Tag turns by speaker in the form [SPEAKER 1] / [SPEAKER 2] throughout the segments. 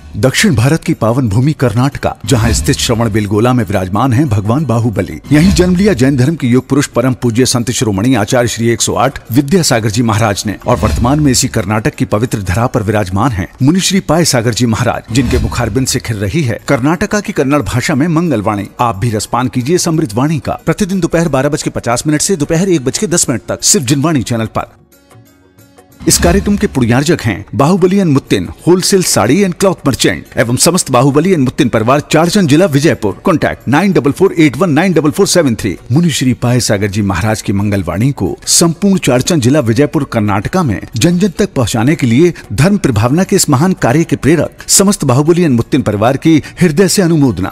[SPEAKER 1] दक्षिण भारत की पावन भूमि कर्नाटका जहां स्थित श्रवण बेलगोला में विराजमान हैं भगवान बाहुबली यहीं जन्म लिया जैन धर्म के युग पुरुष परम पूज्य संत शिरोमणि आचार्य श्री 108 विद्यासागर जी महाराज ने और वर्तमान में इसी कर्नाटक की पवित्र धरा पर विराजमान हैं मुनि श्री पाय सागर जी महाराज जिनके मुखारबिंद से खिल रही है कर्नाटका की कन्नड़ भाषा में मंगलवाणी आप भी रसपान कीजिए समृद्ध वाणी का प्रतिदिन दोपहर बारह बज के पचास मिनट से दोपहर एक बज के दस मिनट तक सिर्फ जिनवाणी चैनल पर इस कार्यक्रम के पुण्यार्जक हैं Bahubali and Muttin wholesale sari and cloth merchant एवं समस्त बाहुबली एंड मुत्तिन परिवार चारचन जिला Vijayapura contact nine double four eight one nine double four seven three Muni Shri पाय सागर जी महाराज की मंगलवाणी को संपूर्ण चारचन जिला विजयपुर कर्नाटका में जन जन तक पहुंचाने के लिए धर्म प्रभावना के इस महान कार्य के प्रेरक समस्त बाहुबली एंड मुत्तिन परिवार की हृदय से अनुमोदना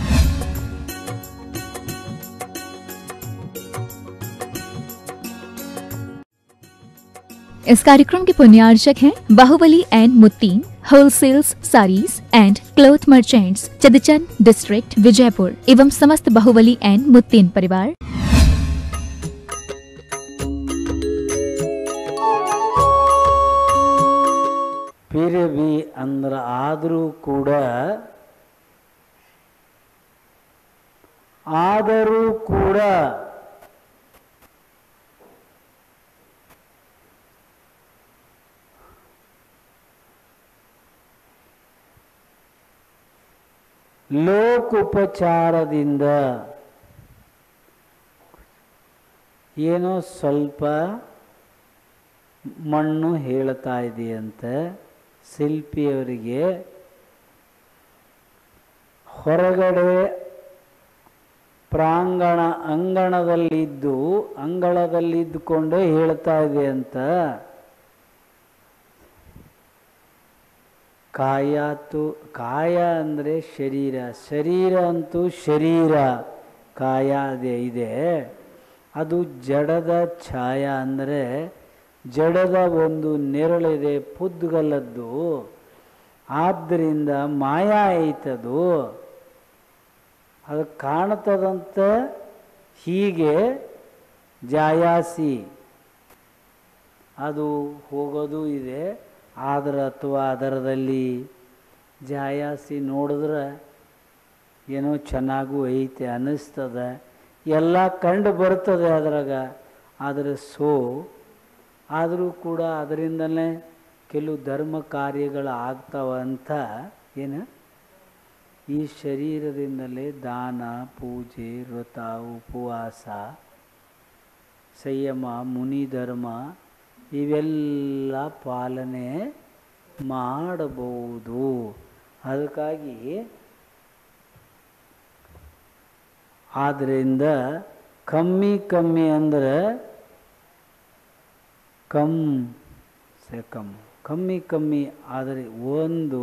[SPEAKER 2] इस कार्यक्रम के पुण्यार्चक हैं Bahubali and Muttin wholesales saris and cloth merchants Chadchan district Vijayapura एवं समस्त बाहुबली एंड मुत्तीन परिवार
[SPEAKER 3] फिर भी ಅಂದ್ರೆ ಆದರೂ ಕೂಡ ಆದರೂ ಕೂಡ ಲೋಕೋಪಚಾರದಿಂದ ಏನೋ ಸ್ವಲ್ಪ ಮಣ್ಣು ಹೇಳ್ತಾ ಇದೆಯಂತೆ ಶಿಲ್ಪಿಯವರಿಗೆ ಹೊರಗಡೆ ಪ್ರಾಂಗಣ ಅಂಗಣದಲ್ಲಿದ್ದು ಅಂಗಳದಲ್ಲಿದ್ದುಕೊಂಡೇ ಹೇಳ್ತಾ ಇದೆ ಅಂತ ಕಾಯ ತು ಕಾಯ ಅಂದರೆ ಶರೀರ ಶರೀರ ಅಂತೂ ಶರೀರ ಕಾಯ ಅದೇ ಇದೆ ಅದು ಜಡದ ಛಾಯ ಅಂದರೆ ಜಡದ ಒಂದು ನೆರಳಿದೆ ಪುದ್ಗಲದ್ದು ಆದ್ದರಿಂದ ಮಾಯ ಐತದು ಅದು ಕಾಣ್ತದಂತ ಹೀಗೆ ಜಾಯಾಸಿ ಅದು ಹೋಗೋದು ಇದೆ ಆದ್ರೆ ಅಥವಾ ಅದರದಲ್ಲಿ ಜಾಯಾಸಿ ನೋಡಿದ್ರೆ ಏನೋ ಚೆನ್ನಾಗೂ ಐತೆ ಅನ್ನಿಸ್ತದೆ ಎಲ್ಲ ಕಂಡು ಬರ್ತದೆ ಅದ್ರಾಗ ಆದರೆ ಸೋ ಆದರೂ ಕೂಡ ಅದರಿಂದಲೇ ಕೆಲವು ಧರ್ಮ ಕಾರ್ಯಗಳು ಆಗ್ತಾವ ಅಂತ ಏನು ಈ ಶರೀರದಿಂದಲೇ ದಾನ ಪೂಜೆ ವ್ರತ ಉಪವಾಸ ಸಂಯಮ ಮುನಿ ಧರ್ಮ ಇವೆಲ್ಲ ಪಾಲನೆ ಮಾಡಬಹುದು ಅದಕ್ಕಾಗಿ ಆದ್ದರಿಂದ ಕಮ್ಮಿ ಕಮ್ಮಿ ಅಂದರೆ ಕಮ್ ಸೆ ಕಮ್ ಕಮ್ಮಿ ಕಮ್ಮಿ ಆದರೆ ಒಂದು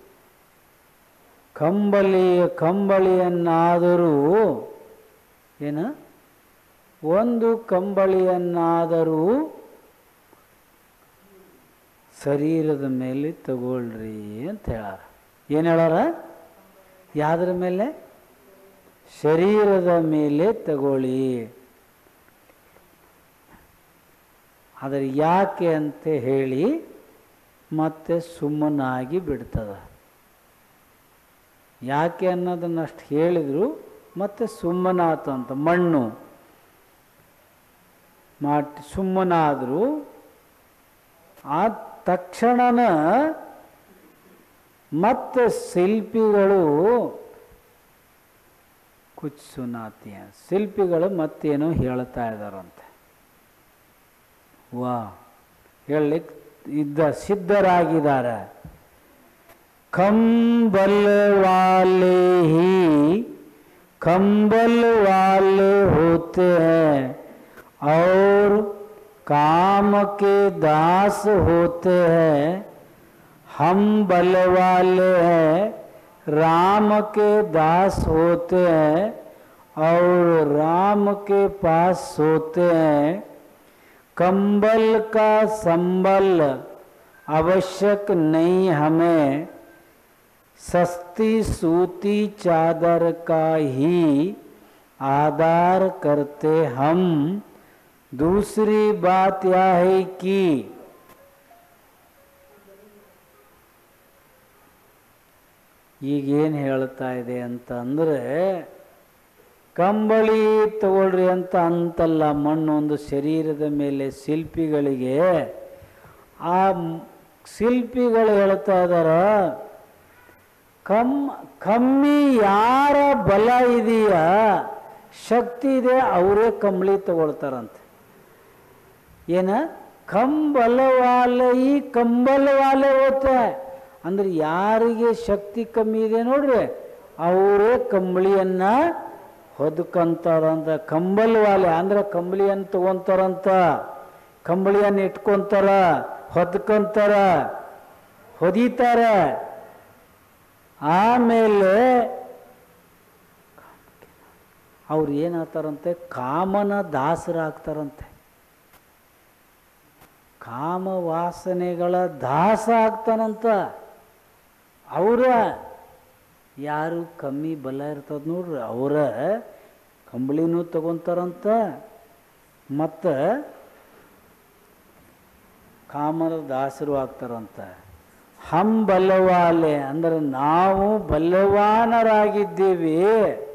[SPEAKER 3] ಕಂಬಳಿಯ ಕಂಬಳಿಯನ್ನಾದರೂ ಏನ ಒಂದು ಕಂಬಳಿಯನ್ನಾದರೂ ಶರೀರದ ಮೇಲೆ ತಗೊಳ್ರಿ ಅಂತ ಹೇಳಾರ ಏನು ಹೇಳಾರ ಯಾವ್ದ್ರ ಮೇಲೆ ಶರೀರದ ಮೇಲೆ ತಗೊಳ್ಳಿ ಆದರೆ ಯಾಕೆ ಅಂತ ಹೇಳಿ ಮತ್ತೆ ಸುಮ್ಮನಾಗಿ ಬಿಡ್ತದ ಯಾಕೆ ಅನ್ನೋದನ್ನಷ್ಟು ಹೇಳಿದ್ರು ಮತ್ತೆ ಸುಮ್ಮನಾತು ಅಂತ ಮಣ್ಣು ಮಾಟ್ ಸುಮ್ಮನಾದರೂ ಆ ತಕ್ಷಣನ ಮತ್ತೆ ಶಿಲ್ಪಿಗಳು ಕುಚ್ ಸುನಾತಿಯ ಶಿಲ್ಪಿಗಳು ಮತ್ತೇನೋ ಹೇಳ್ತಾ ಇದ್ದಾರಂತೆ ವಾ ಹೇಳಲಿಕ್ಕೆ ಇದ್ದ ಸಿದ್ಧರಾಗಿದ್ದಾರೆ ಕಂಬಲ್ ವಾಲೆ ಹಿ ಕಂಬಲ್ ವಾಲೆ ಹೋತೆ हैं और काम के दास होते हैं हम बल वाले हैं राम के दास होते हैं और राम के पास सोते हैं कंबल का संबल आवश्यक नहीं हमें सस्ती सूती चादर का ही आधार करते हम दूसरी बात यह है कि ಈಗೇನು ಹೇಳ್ತಾ ಇದೆ ಅಂತ ಅಂದರೆ ಕಂಬಳಿ ತಗೊಳ್ರಿ ಅಂತ ಅಂತಲ್ಲ ಮಣ್ಣು ಒಂದು ಶರೀರದ ಮೇಲೆ ಶಿಲ್ಪಿಗಳಿಗೆ ಆ ಮ್- ಶಿಲ್ಪಿಗಳು ಹೇಳ್ತಾ ಇದಾರ ಕಮ್ ಕಮ್ಮಿ ಯಾರ ಬಲ ಇದೆಯಾ ಶಕ್ತಿ ಇದೆ ಅವರೇ ಕಂಬಳಿ ತಗೊಳ್ತಾರಂತೆ ಏನ ಕಂಬಲವಾಲೆ ಈ ಕಂಬಲವಾಲೆ ಹೋತೆ ಅಂದ್ರೆ ಯಾರಿಗೆ ಶಕ್ತಿ ಕಮ್ಮಿ ಇದೆ ನೋಡ್ರಿ ಅವರೇ ಕಂಬಳಿಯನ್ನ ಹೊದ್ಕೊಂತಾರಂತ ಕಂಬಲ್ವಾಲೆ ಅಂದ್ರೆ ಕಂಬಳಿಯನ್ನು ತಗೊಂತಾರಂತ ಕಂಬಳಿಯನ್ನು ಇಟ್ಕೊಂತಾರ ಹೊದ್ಕೊಂತಾರ ಹೊದಿತಾರ ಆಮೇಲೆ ಅವ್ರು ಏನಾಗ್ತಾರಂತೆ ಕಾಮನ ದಾಸರಾಗ್ತಾರಂತೆ ಕಾಮ ವಾಸನೆಗಳ ದಾಸ ಆಗ್ತಾನಂತ ಅವರ ಯಾರು ಕಮ್ಮಿ ಬಲ ಇರ್ತದ ನೋಡ್ರಿ ಅವರ ಕಂಬಳಿನೂ ತಗೊಂತಾರಂತ ಮತ್ತು ಕಾಮನ ದಾಸರು ಆಗ್ತಾರಂತ ಹಮ್ ಬಲವಾಲೆ ಅಂದ್ರೆ ನಾವು ಬಲವಾನರಾಗಿದ್ದೀವಿ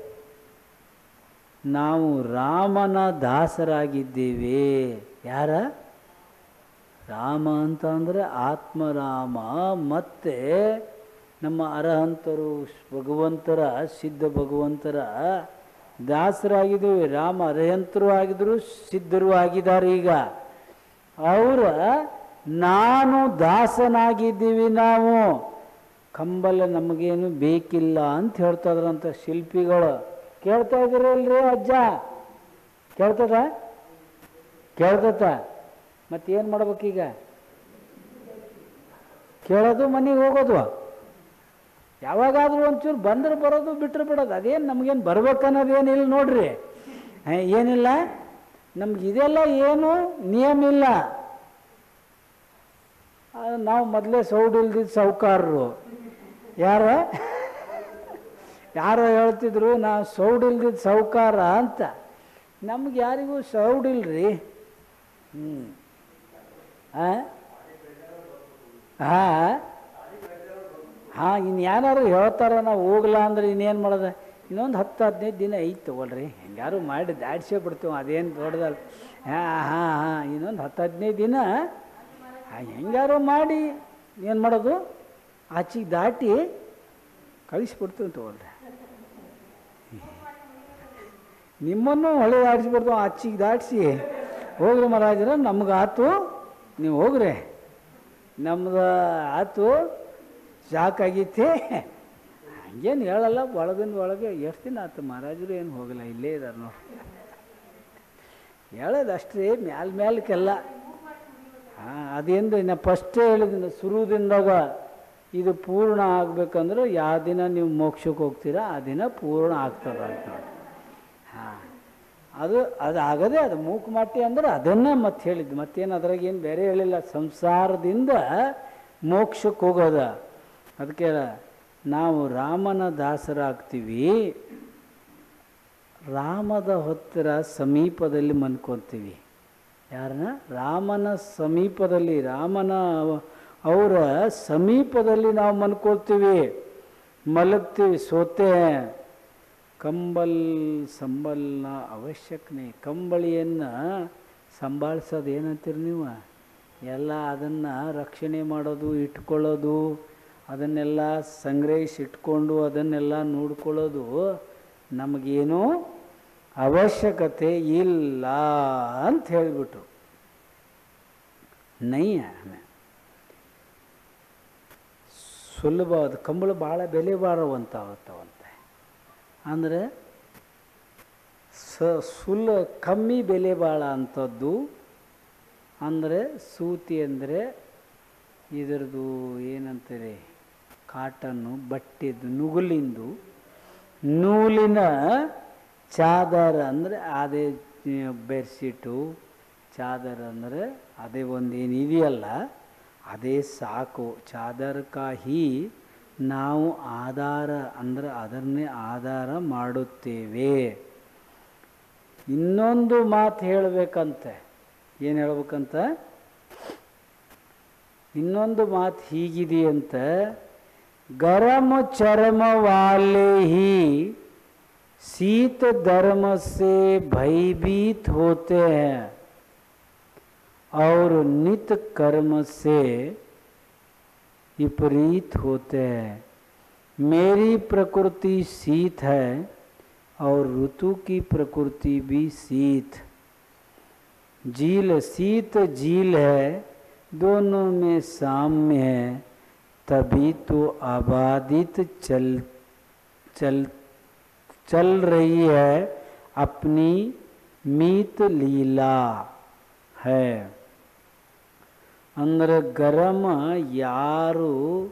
[SPEAKER 3] ನಾವು ರಾಮನ ದಾಸರಾಗಿದ್ದೀವಿ ಯಾರ ರಾಮ ಅಂತ ಅಂದರೆ ಆತ್ಮರಾಮ ಮತ್ತೆ ನಮ್ಮ ಅರಹಂತರು ಭಗವಂತರ ಸಿದ್ಧ ಭಗವಂತರ ದಾಸರಾಗಿದ್ದೀವಿ ರಾಮ ಅರಹಂತರು ಆಗಿದ್ರು ಸಿದ್ಧರು ಆಗಿದ್ದಾರೆ ಈಗ ಅವರ ನಾನು ದಾಸನಾಗಿದ್ದೀವಿ ನಾವು ಕಂಬಲ ನಮಗೇನು ಬೇಕಿಲ್ಲ ಅಂತ ಹೇಳ್ತಾ ಇದ್ರಂತ ಶಿಲ್ಪಿಗಳು ಕೇಳ್ತಾ ಇದ್ದೀರಲ್ರಿ ಅಜ್ಜ ಕೇಳ್ತದ ಕೇಳ್ತತ ಮತ್ತೇನು ಮಾಡ್ಬೇಕೀಗ ಕೇಳೋದು ಮನೆಗೆ ಹೋಗೋದು ಯಾವಾಗಾದ್ರೂ ಒಂಚೂರು ಬಂದ್ರೆ ಬರೋದು ಬಿಟ್ಟರೆ ಬಿಡೋದು ಅದೇನು ನಮಗೇನು ಬರ್ಬೇಕನ್ನೋದೇನಿಲ್ಲ ನೋಡ್ರಿ ಹೇ, ಏನಿಲ್ಲ ನಮ್ಗೆ ಇದೆಲ್ಲ ಏನು ನಿಯಮ ಇಲ್ಲ ಆ, ನಾವು ಮೊದಲೇ ಸೌಡಿಲ್ದಿದ್ದ ಸಾಹುಕಾರರು ಯಾರ ಯಾರೋ ಹೇಳ್ತಿದ್ರು ನಾವು ಸೌಡಿಲ್ದಿದ್ದ ಸಾಹುಕಾರ ಅಂತ ನಮ್ಗೆ ಯಾರಿಗೂ ಸೌಡಿಲ್ರಿ ಹ್ಞೂ ಹಾಂ ಹಾಂ ಹಾಂ ಇನ್ನು ಯಾರು ಹೇಳ್ತಾರ ನಾವು ಹೋಗ್ಲಾ ಅಂದ್ರೆ ಇನ್ನೇನು ಮಾಡೋದು ಇನ್ನೊಂದು ಹತ್ತು ಹದಿನೈದು ದಿನ ಐತೆ ತಗೊಳ್ರಿ ಹೆಂಗಾರು ಮಾಡಿ ದಾಡ್ಸೇ ಬಿಡ್ತೀವಿ ಅದೇನು ದೊಡ್ಡದಲ್ಲ ಹಾಂ ಹಾಂ ಹಾಂ ಇನ್ನೊಂದು ಹತ್ತು ಹದಿನೈದು ದಿನ ಆ, ಹೆಂಗಾರು ಮಾಡಿ ಏನು ಮಾಡೋದು ಆಚೆಗೆ ದಾಟಿ ಕಳಿಸ್ಬಿಡ್ತೀವಿ ತಗೊಳ್ರಿ ನಿಮ್ಮನ್ನು ಹೊಳೆ ದಾಟಿಸ್ಬಿಡ್ತು ಆಚೆಗೆ ದಾಟಿಸಿ ಹೋಗ್ರಿ ಮಹಾರಾಜರ ನಮ್ಗೆ ಆತು ನೀವು ಹೋಗ್ರಿ ನಮ್ದು ಆತು ಸಾಕಾಗೈತಿ ಹಂಗೇನು ಹೇಳಲ್ಲ ಒಳಗಿಂದ ಒಳಗೆ ಎಷ್ಟು ದಿನ ಆತು ಮಹಾರಾಜರು ಏನು ಹೋಗಲ್ಲ ಇಲ್ಲೇ ಇದಾರೆ ನೋಡಿ ಹೇಳೋದು ಅಷ್ಟೇ ಮ್ಯಾಲ ಮ್ಯಾಲಕ್ಕೆಲ್ಲ ಹಾಂ ಅದೇಂದು ಇನ್ನು ಫಸ್ಟೇ ಹೇಳಿದ್ದೀನಿ ಶುರುದಿಂದಾಗ ಇದು ಪೂರ್ಣ ಆಗ್ಬೇಕಂದ್ರೆ ಯಾವ ದಿನ ನೀವು ಮೋಕ್ಷಕ್ಕೆ ಹೋಗ್ತೀರಾ ಆ ದಿನ ಪೂರ್ಣ ಆಗ್ತದೆ ಅಂತ ನೋಡಿ ಹಾಂ ಅದು ಅದು ಆಗದೆ ಅದು ಮೂಕುಮಾಟಿ ಅಂದ್ರೆ ಅದನ್ನೇ ಮತ್ತೆ ಹೇಳಿದ್ದು ಮತ್ತೇನು ಅದ್ರಾಗ ಏನು ಬೇರೆ ಹೇಳಿಲ್ಲ ಸಂಸಾರದಿಂದ ಮೋಕ್ಷಕ್ಕೆ ಹೋಗೋದ ಅದಕ್ಕೆ ನಾವು ರಾಮನ ದಾಸರಾಗ್ತೀವಿ ರಾಮದ ಹತ್ತಿರ ಸಮೀಪದಲ್ಲಿ ಮನ್ಕೊತೀವಿ ಯಾರನ್ನ ರಾಮನ ಸಮೀಪದಲ್ಲಿ ರಾಮನ ಅವರ ಸಮೀಪದಲ್ಲಿ ನಾವು ಮನ್ಕೊಳ್ತೀವಿ ಮಲಗ್ತೀವಿ ಸೋತೆ ಕಂಬಲ್ ಸಂಬಲ್ನ ಅವಶ್ಯಕನೇ ಕಂಬಳಿಯನ್ನು ಸಂಭಾಳಿಸೋದು ಏನಂತೀರಿ ನೀವು ಎಲ್ಲ ಅದನ್ನು ರಕ್ಷಣೆ ಮಾಡೋದು ಇಟ್ಕೊಳ್ಳೋದು ಅದನ್ನೆಲ್ಲ ಸಂಗ್ರಹಿಸಿ ಇಟ್ಕೊಂಡು ಅದನ್ನೆಲ್ಲ ನೋಡ್ಕೊಳ್ಳೋದು ನಮಗೇನು ಅವಶ್ಯಕತೆ ಇಲ್ಲ ಅಂತ ಹೇಳಿಬಿಟ್ರು ನಯ್ಯ ಸುಲಭವಾದ ಕಂಬಳ ಭಾಳ ಬೆಲೆ ಬಾಳುವಂಥವಂತೆ ಅಂದರೆ ಸ ಸುಲ್ ಕಮ್ಮಿ ಬೆಲೆ ಬಾಳ ಅಂಥದ್ದು ಅಂದರೆ ಸೂತಿ ಅಂದರೆ ಇದರದು ಏನಂತಾರೆ ಕಾಟನ್ನು ಬಟ್ಟೆದು ನುಗುಲಿಂದು ನೂಲಿನ ಚಾದರ ಅಂದರೆ ಅದೇ ಬೆಡ್ಶೀಟು ಚಾದರ ಅಂದರೆ ಅದೇ ಒಂದು ಏನು ಇದೆಯಲ್ಲ ಅದೇ ಸಾಕು ಚಾದರ ಕಾಹಿ ನಾವು ಆಧಾರ ಅಂದರೆ ಅದನ್ನೇ ಆಧಾರ ಮಾಡುತ್ತೇವೆ ಇನ್ನೊಂದು ಮಾತು ಹೇಳಬೇಕಂತೆ ಏನು ಹೇಳ್ಬೇಕಂತ ಇನ್ನೊಂದು ಮಾತು ಹೀಗಿದೆಯಂತ गर्म चर्म वाले ही शीत धर्म से भयभीत होते हैं और नित कर्म से विपरीत होते हैं मेरी प्रकृति शीत है और ऋतु की प्रकृति भी शीत झील शीत झील है दोनों में साम्य है तभी तो आबादित चल चल चल रही है अपनी मीत लीला है ಅಂದ್ರೆ ಗರಮ ಯಾರು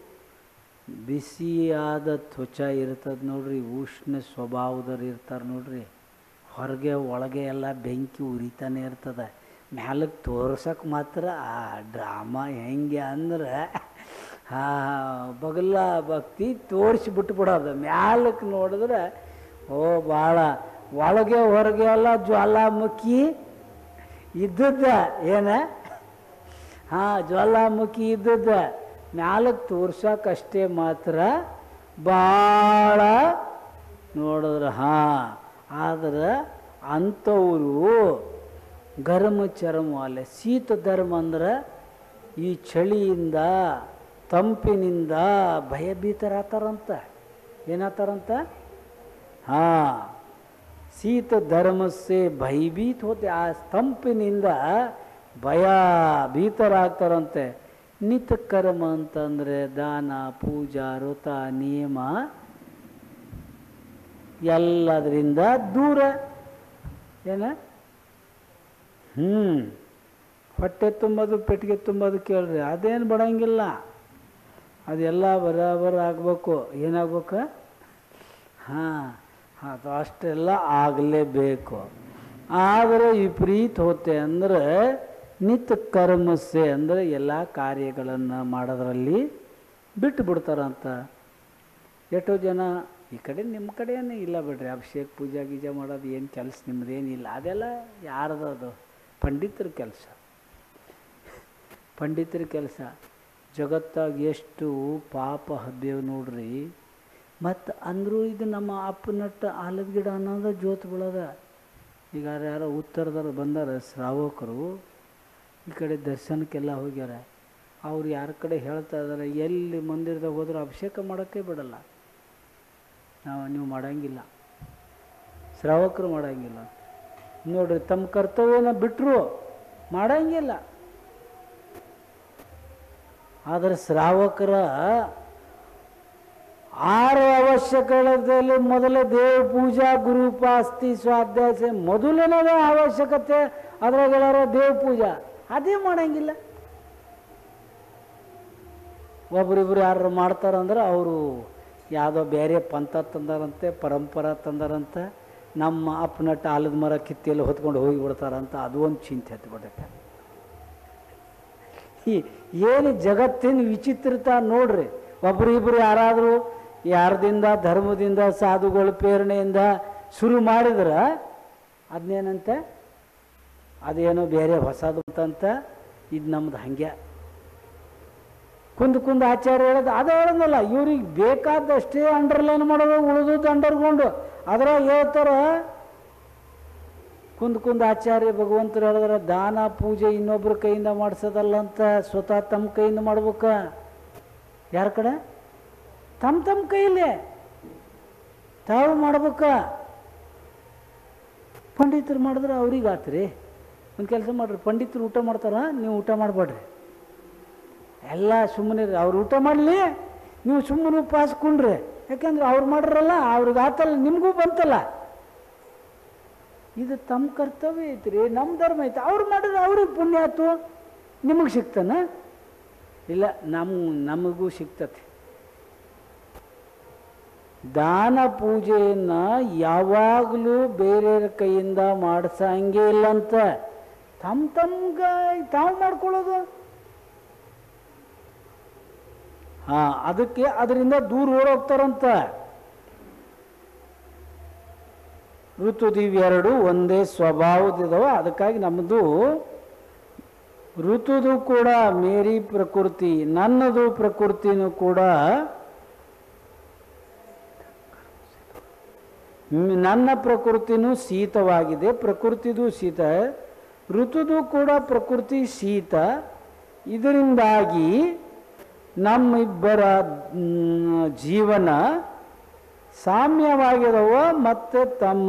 [SPEAKER 3] ಬಿಸಿಯಾದ ತ್ವಚ ಇರ್ತದೆ ನೋಡ್ರಿ ಉಷ್ಣ ಸ್ವಭಾವದವ್ರು ಇರ್ತಾರೆ ನೋಡ್ರಿ ಹೊರಗೆ ಒಳಗೆ ಎಲ್ಲ ಬೆಂಕಿ ಉರಿತಾನೆ ಇರ್ತದೆ ಮ್ಯಾಲಕ್ಕೆ ತೋರ್ಸಕ್ಕೆ ಮಾತ್ರ ಆ ಡ್ರಾಮಾ ಹೆಂಗೆ ಅಂದ್ರೆ ಹಾ ಬಗಲ ಭಕ್ತಿ ತೋರಿಸಿ ಬಿಟ್ಬಿಡೋದು ಮ್ಯಾಲಕ್ಕೆ ನೋಡಿದ್ರೆ ಓ ಭಾಳ ಒಳಗೆ ಹೊರಗೆ ಎಲ್ಲ ಜ್ವಾಲಾಮುಖಿ ಇದ್ದದ್ದ ಏನ ಹಾಂ ಜ್ವಾಲಾಮುಖಿ ಇದ್ದದ್ದ ಮ್ಯಾಲಕ್ಕೆ ತೋರ್ಸಕ್ಕಷ್ಟೇ ಮಾತ್ರ ಭಾಳ ನೋಡಿದ್ರೆ ಹಾಂ ಆದ್ರೆ ಅಂಥವರು ಗರಮ ಚರ್ಮ ಅಲ್ಲ ಶೀತ ಧರ್ಮ ಅಂದ್ರೆ ಈ ಚಳಿಯಿಂದ ತಂಪಿನಿಂದ ಭಯಭೀತರಾತಾರಂತ ಏನಾತಾರಂತ ಹಾಂ ಶೀತ ಧರ್ಮಸ್ಸೆ ಭಯಭೀತ ಹೋತೆ ಆ ತಂಪಿನಿಂದ ಭಯ ಭೀತರಾಗ್ತಾರಂತೆ ನಿತ ಕರ್ಮ ಅಂತಂದರೆ ದಾನ ಪೂಜಾ ವ್ರತ ನಿಯಮ ಎಲ್ಲದರಿಂದ ದೂರ ಏನ ಹ್ಞೂ ಹೊಟ್ಟೆ ತುಂಬೋದು ಪೆಟ್ಟಿಗೆ ತುಂಬೋದು ಕೇಳ್ರಿ ಅದೇನು ಬಡಂಗಿಲ್ಲ ಅದೆಲ್ಲ ಬರಾಬರ ಆಗಬೇಕು ಏನಾಗ್ಬೇಕು ಹಾಂ ಅದು ಅಷ್ಟೆಲ್ಲ ಆಗಲೇಬೇಕು ಆದರೆ ವಿಪರೀತ ಹೋತೆ ಅಂದರೆ ನಿತ್ಯ ಕರ್ಮಸ್ಸೆ ಅಂದರೆ ಎಲ್ಲ ಕಾರ್ಯಗಳನ್ನು ಮಾಡೋದ್ರಲ್ಲಿ ಬಿಟ್ಟು ಬಿಡ್ತಾರಂತ ಎಷ್ಟೋ ಜನ ಈ ಕಡೆ ನಿಮ್ಮ ಕಡೆಯೇ ಇಲ್ಲ ಬಿಡ್ರಿ ಅಭಿಷೇಕ ಪೂಜಾ ಗೀಜಾ ಮಾಡೋದು ಏನು ಕೆಲಸ ನಿಮ್ಮದೇನಿಲ್ಲ ಅದೆಲ್ಲ ಯಾರ್ದು ಅದು ಪಂಡಿತರ ಕೆಲಸ ಪಂಡಿತರ ಕೆಲಸ ಜಗತ್ತಾಗ ಎಷ್ಟು ಪಾಪ ಹಬ್ಬೇವು ನೋಡ್ರಿ ಮತ್ತು ಅಂದರೂ ಇದು ನಮ್ಮ ಅಪ್ಪನಟ್ಟ ಆಲದ ಗಿಡ ಅನ್ನೋದು ಜೋತ್ ಬೀಳೋದ ಈಗ ಯಾರೋ ಉತ್ತರದವ್ರು ಬಂದಾರ ಶ್ರಾವಕರು ಈ ಕಡೆ ದರ್ಶನಕ್ಕೆಲ್ಲ ಹೋಗ್ಯಾರ ಅವ್ರು ಯಾರ ಕಡೆ ಹೇಳ್ತಾ ಇದ್ದಾರೆ ಎಲ್ಲಿ ಮಂದಿರದಾಗ ಹೋದ್ರೆ ಅಭಿಷೇಕ ಮಾಡೋಕ್ಕೆ ಬಿಡಲ್ಲ ನಾವು ನೀವು ಮಾಡೋಂಗಿಲ್ಲ ಶ್ರಾವಕರು ಮಾಡೋಂಗಿಲ್ಲ ನೋಡ್ರಿ ತಮ್ಮ ಕರ್ತವ್ಯನ ಬಿಟ್ಟರು ಮಾಡೋಂಗಿಲ್ಲ ಆದರೆ ಶ್ರಾವಕರ ಆರು ಅವಶ್ಯಕತೆಯಲ್ಲಿ ಮೊದಲ ದೇವ ಪೂಜಾ ಗುರುಪಾಸ್ತಿ ಸ್ವಾಧ್ಯಾಯ ಮೊದಲನೇದೇ ಅವಶ್ಯಕತೆ ಅದ್ರಾಗೆಲ್ಲಾರ ದೇವ ಪೂಜಾ ಅದೇ ಮಾಡಂಗಿಲ್ಲ ಒಬ್ರಿಬ್ರು ಯಾರು ಮಾಡ್ತಾರಂದ್ರೆ ಅವರು ಯಾವುದೋ ಬೇರೆ ಪಂಥ ತಂದಾರಂತೆ ಪರಂಪರ ತಂದಾರಂತೆ ನಮ್ಮ ಅಪ್ಪನಟ್ಟ ಆಲದ ಮರ ಕಿತ್ತಿಯಲ್ಲಿ ಹೊತ್ಕೊಂಡು ಹೋಗಿ ಬಿಡ್ತಾರಂತ ಅದು ಒಂದು ಚಿಂತೆ ಹತ್ಬಿಟ್ಟೈತೆ ಈ ಏನು ಜಗತ್ತಿನ ವಿಚಿತ್ರತ ನೋಡ್ರಿ ಒಬ್ರಿಬ್ರು ಯಾರಾದರೂ ಯಾರದಿಂದ ಧರ್ಮದಿಂದ ಸಾಧುಗಳ ಪ್ರೇರಣೆಯಿಂದ ಶುರು ಮಾಡಿದ್ರೆ ಅದನ್ನೇನಂತೆ ಅದೇನೋ ಬೇರೆ ಹೊಸದು ಅಂತ ಇದು ನಮ್ದು ಹಂಗೆ ಕುಂದು ಕುಂದು ಆಚಾರ್ಯ ಹೇಳೋದು ಅದು ಹೇಳೋದಲ್ಲ ಇವ್ರಿಗೆ ಬೇಕಾದಷ್ಟೇ ಅಂಡರ್ಲೈನ್ ಮಾಡೋದು ಉಳಿದದ್ದು ಅಂಡರ್ಕೊಂಡು ಅದ್ರಾಗ ಹೇಳ್ತಾರ ಕುಂದ್ ಕುಂದ್ ಆಚಾರ್ಯ ಭಗವಂತರು ಹೇಳಿದ್ರೆ ದಾನ ಪೂಜೆ ಇನ್ನೊಬ್ಬರ ಕೈಯಿಂದ ಮಾಡಿಸೋದಲ್ಲ ಅಂತ ಸ್ವತಃ ತಮ್ಮ ಕೈಯಿಂದ ಮಾಡ್ಬೇಕ ಯಾರ ಕಡೆ ತಮ್ಮ ತಮ್ಮ ಕೈಯಲ್ಲೇ ತಾವು ಮಾಡ್ಬೇಕ ಪಂಡಿತರು ಮಾಡಿದ್ರೆ ಅವ್ರಿಗೆ ಆತ್ರಿ ಒಂದು ಕೆಲಸ ಮಾಡ್ರಿ ಪಂಡಿತರು ಊಟ ಮಾಡ್ತಾರ ನೀವು ಊಟ ಮಾಡಬೇಡ್ರಿ ಎಲ್ಲ ಸುಮ್ಮನೆ ಅವ್ರು ಊಟ ಮಾಡಲಿ ನೀವು ಸುಮ್ಮನೆ ಉಪವಾಸಕೊಂಡ್ರಿ ಯಾಕಂದ್ರೆ ಅವ್ರು ಮಾಡ್ರಲ್ಲ ಅವ್ರಿಗೆ ಆತಲ್ಲ ನಿಮಗೂ ಬಂತಲ್ಲ ಇದು ತಮ್ಮ ಕರ್ತವ್ಯ ಐತ್ರಿ ನಮ್ಮ ಧರ್ಮ ಐತೆ ಅವ್ರು ಮಾಡಿದ್ರೆ ಅವ್ರಿಗೆ ಪುಣ್ಯ ಆಯ್ತು ನಿಮಗೆ ಸಿಗ್ತಾನ ಇಲ್ಲ ನಮ್ಮ ನಮಗೂ ಸಿಗ್ತತಿ ದಾನ ಪೂಜೆಯನ್ನು ಯಾವಾಗಲೂ ಬೇರೆಯವ್ರ ಕೈಯಿಂದ ಮಾಡಿಸಂಗೇ ಇಲ್ಲ ಅಂತ ತಮ್ಮ ತಮ್ಗ ತಾವು ಮಾಡ್ಕೊಳ್ಳೋದು ಹಾ ಅದಕ್ಕೆ ಅದರಿಂದ ದೂರ ಓಡೋಗ್ತಾರಂತ ಋತುದಿವೆರಡು ಒಂದೇ ಸ್ವಭಾವದಿದಾವ ಅದಕ್ಕಾಗಿ ನಮ್ಮದು ಋತುದು ಕೂಡ ಮೇರಿ ಪ್ರಕೃತಿ ನನ್ನದು ಪ್ರಕೃತಿನೂ ಕೂಡ ಮ್- ನನ್ನ ಪ್ರಕೃತಿನೂ ಶೀತವಾಗಿದೆ ಪ್ರಕೃತಿದು ಶೀತ ಋತುದು ಕೂಡ ಪ್ರಕೃತಿ ಶೀತ ಇದರಿಂದಾಗಿ ನಮ್ಮಿಬ್ಬರ ಮ್, ಜೀವನ ಸಾಮ್ಯವಾಗಿದವ ಮತ್ತು ತಮ್ಮ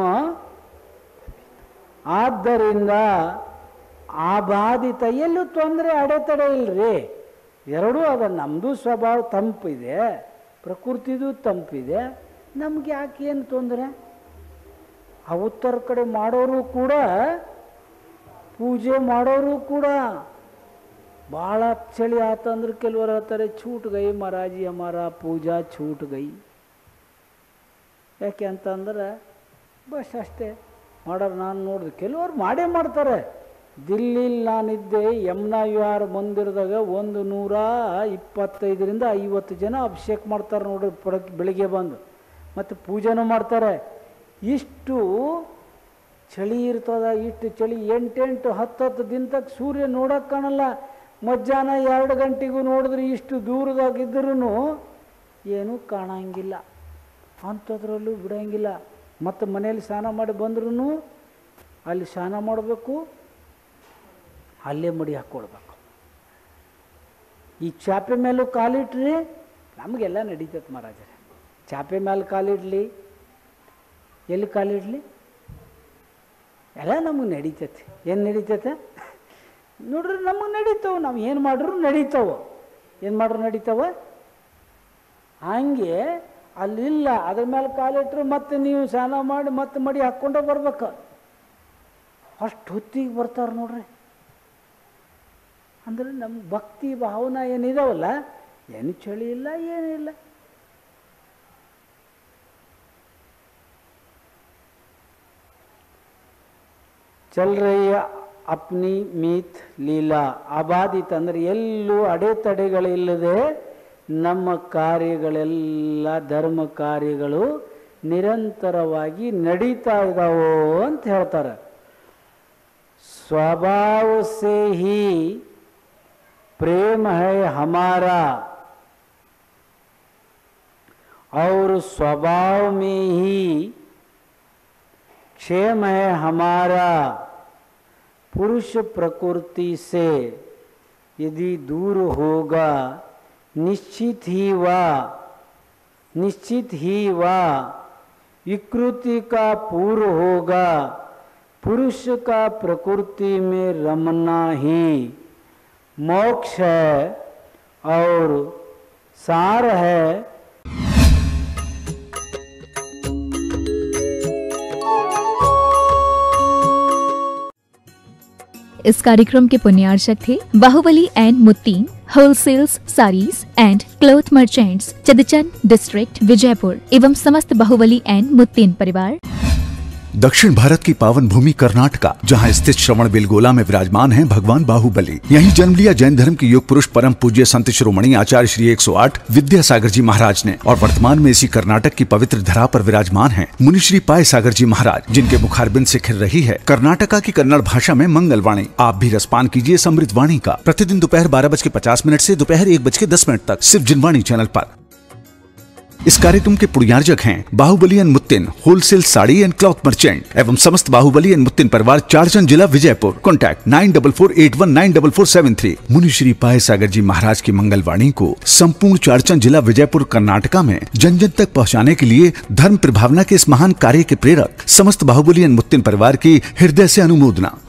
[SPEAKER 3] ಆದ್ದರಿಂದ ಆ ಬಾಧಿತ ಎಲ್ಲೂ ತೊಂದರೆ ಅಡೆತಡೆ ಇಲ್ರಿ ಎರಡೂ ಅದ ನಮ್ಮದು ಸ್ವಭಾವ ತಂಪಿದೆ ಪ್ರಕೃತಿದು ತಂಪಿದೆ ನಮ್ಗೆ ಯಾಕೆ ಏನು ತೊಂದರೆ ಆ ಉತ್ತರ ಕಡೆ ಮಾಡೋರು ಕೂಡ ಪೂಜೆ ಮಾಡೋರು ಕೂಡ ಭಾಳ ಚಳಿ ಆತಂದ್ರೆ ಕೆಲವರು ಹೇಳ್ತಾರೆ छूट गई महाराजी हमारा पूजा छूट गई ಯಾಕೆ ಅಂತಂದ್ರೆ ಬಸ್ ಅಷ್ಟೇ ಮಾಡೋರು ನಾನು ನೋಡಿದೆ ಕೆಲವರು ಮಾಡೇ ಮಾಡ್ತಾರೆ ದಿಲ್ಲಿಲಿ ನಾನಿದ್ದೆ ಯಮುನಾ ವಿಹಾರ ಮಂದಿರದಾಗ ಒಂದು ನೂರ ಇಪ್ಪತ್ತೈದರಿಂದ ಐವತ್ತು ಜನ ಅಭಿಷೇಕ ಮಾಡ್ತಾರೆ ನೋಡ್ರಿ ಪಡಕ್ ಬೆಳಿಗ್ಗೆ ಬಂದು ಮತ್ತು ಪೂಜೆನೂ ಮಾಡ್ತಾರೆ ಇಷ್ಟು ಚಳಿ ಇರ್ತದ ಇಷ್ಟು ಚಳಿ ಎಂಟೆಂಟು ಹತ್ತು ಹತ್ತು ದಿನ ತಕ್ಕ ಸೂರ್ಯ ನೋಡೋಕೆ ಕಾಣಲ್ಲ ಮಧ್ಯಾಹ್ನ ಎರಡು ಗಂಟೆಗೂ ನೋಡಿದ್ರೆ ಇಷ್ಟು ದೂರದಾಗಿದ್ರೂ ಏನೂ ಕಾಣಂಗಿಲ್ಲ ಅಂಥದ್ರಲ್ಲೂ ಬಿಡಂಗಿಲ್ಲ ಮತ್ತು ಮನೇಲಿ ಸ್ನಾನ ಮಾಡಿ ಬಂದ್ರೂ ಅಲ್ಲಿ ಸ್ನಾನ ಮಾಡಬೇಕು ಅಲ್ಲೇ ಮಡಿ ಹಾಕ್ಕೊಳ್ಬೇಕು ಈ ಚಾಪೆ ಮೇಲೂ ಕಾಲಿಟ್ರಿ ನಮಗೆಲ್ಲ ನಡೀತೈತೆ ಮಹಾರಾಜರೇ ಚಾಪೆ ಮೇಲೆ ಕಾಲಿಡ್ಲಿ ಎಲ್ಲಿ ಕಾಲಿಡ್ಲಿ ಎಲ್ಲ ನಮಗೆ ನಡೀತೈತಿ ಏನು ನಡೀತೈತೆ ನೋಡ್ರಿ ನಮಗೆ ನಡೀತಾವೆ ನಾವು ಏನು ಮಾಡ್ರು ನಡೀತಾವೆ ಏನು ಮಾಡ್ರು ನಡೀತಾವ ಹಂಗೆ ಅಲ್ಲಿಲ್ಲ ಅದ್ರ ಮೇಲೆ ಕಾಲಿಟ್ರೆ ಮತ್ತೆ ನೀವು ಸ್ನಾನ ಮಾಡಿ ಮತ್ತೆ ಮಡಿ ಹಾಕ್ಕೊಂಡೇ ಬರ್ಬೇಕು ಅಷ್ಟು ಹೊತ್ತಿಗೆ ಬರ್ತಾರೆ ನೋಡ್ರಿ ಅಂದ್ರೆ ನಮ್ಮ ಭಕ್ತಿ ಭಾವನಾ ಏನಿದಾವಲ್ಲ ಏನು ಚಳಿ ಇಲ್ಲ ಏನಿಲ್ಲ ಚಲ್ ರಹಿ ಅಪ್ನಿ ಮೀತ್ ಲೀಲಾ ಅಬಾಧಿತ ಅಂದರೆ ಎಲ್ಲೂ ಅಡೆತಡೆಗಳಿಲ್ಲದೆ ನಮ್ಮ ಕಾರ್ಯಗಳೆಲ್ಲ ಧರ್ಮ ಕಾರ್ಯಗಳು ನಿರಂತರವಾಗಿ ನಡೀತಾ ಇದ್ದಾವೋ ಅಂತ ಹೇಳ್ತಾರೆ स्वभाव से ही प्रेम है हमारा और स्वभाव में ही क्षेम है हमारा पुरुष प्रकृति से यदि दूर होगा निश्चित ही वह निश्चित ही वह विकृति का पूर्व होगा पुरुष का प्रकृति में रमना ही मोक्ष है और सार है
[SPEAKER 2] इस कार्यक्रम के पुण्यार्चक थे Bahubali and Muttin wholesales saris and cloth merchants Chadchan district Vijayapura एवं समस्त बाहुबली एंड मुत्तीन परिवार
[SPEAKER 1] दक्षिण भारत की पावन भूमि कर्नाटका जहां स्थित श्रवण बेलगोला में विराजमान हैं भगवान बाहुबली यहीं जन्म लिया जैन धर्म के योग पुरुष परम पूज्य संत शिरोमणि आचार्य श्री 108 विद्यासागर जी महाराज ने और वर्तमान में इसी कर्नाटक की पवित्र धरा पर विराजमान हैं मुनि श्री पाय सागर जी महाराज जिनके मुखारबिंद से खिल रही है कर्नाटका की कन्नड़ भाषा में मंगलवाणी आप भी रसपान कीजिए समृद्ध वाणी का प्रतिदिन दोपहर बारह बज के पचास मिनट से दोपहर एक बज के दस मिनट तक सिर्फ जिनवाणी चैनल पर इस कार्यक्रम के पुण्यार्जक हैं Bahubali and Muttin wholesale sari and cloth merchant एवं समस्त बाहुबली एंड मुत्तिन परिवार चारचंद जिला Vijayapura contact nine double four eight one nine double four seven three Muni Shri पाय सागर जी महाराज की मंगलवाणी को संपूर्ण चारचंद जिला विजयपुर कर्नाटका में जन जन तक पहुंचाने के लिए धर्म प्रभावना के इस महान कार्य के प्रेरक समस्त बाहुबली एंड मुत्तिन परिवार की हृदय से अनुमोदना